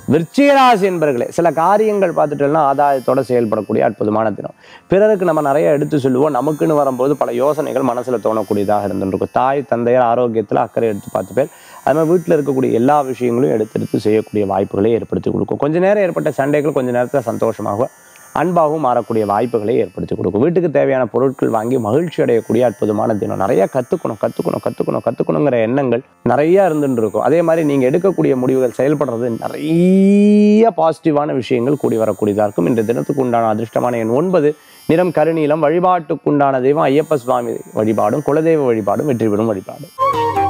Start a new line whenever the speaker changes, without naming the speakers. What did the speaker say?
விருச்சிகராசி என்பர்களே சில காரியங்கள் பார்த்துட்டோம்னா ஆதாயத்தோட செயல்படக்கூடிய அற்புதமான தினம் பிறருக்கு நம்ம நிறைய எடுத்து சொல்லுவோம் நமக்குன்னு வரும்போது பல யோசனைகள் மனசுல தோணக்கூடியதாக இருந்துருக்கும் தாய் தந்தையர் ஆரோக்கியத்தில் அக்கறை எடுத்து பார்த்து பேர் அது மாதிரி வீட்டில் இருக்கக்கூடிய எல்லா விஷயங்களையும் எடுத்து எடுத்து செய்யக்கூடிய வாய்ப்புகளை ஏற்படுத்தி கொடுக்கும் கொஞ்ச நேரம் ஏற்பட்ட சண்டைகள் கொஞ்ச நேரத்தில் சந்தோஷமாக அன்பாகவும் மாறக்கூடிய வாய்ப்புகளை ஏற்படுத்தி கொடுக்கும் வீட்டுக்கு தேவையான பொருட்கள் வாங்கி மகிழ்ச்சி அடையக்கூடிய அற்புதமான தினம் நிறைய கற்றுக்கணும் கற்றுக்கணும் கற்றுக்கணும் கற்றுக்கணுங்கிற எண்ணங்கள் நிறைய இருந்துட்டு இருக்கும் அதே மாதிரி நீங்கள் எடுக்கக்கூடிய முடிவுகள் செயல்படுறது நிறைய பாசிட்டிவான விஷயங்கள் கூடி வரக்கூடியதாக இருக்கும் இன்றைய தினத்துக்கு உண்டான அதிர்ஷ்டமான எண் ஒன்பது நிறம் கருநீலம் வழிபாட்டுக்குண்டான தெய்வம் ஐயப்ப சுவாமி வழிபாடும் குலதெய்வ வழிபாடும் வெற்றி பெறும் வழிபாடு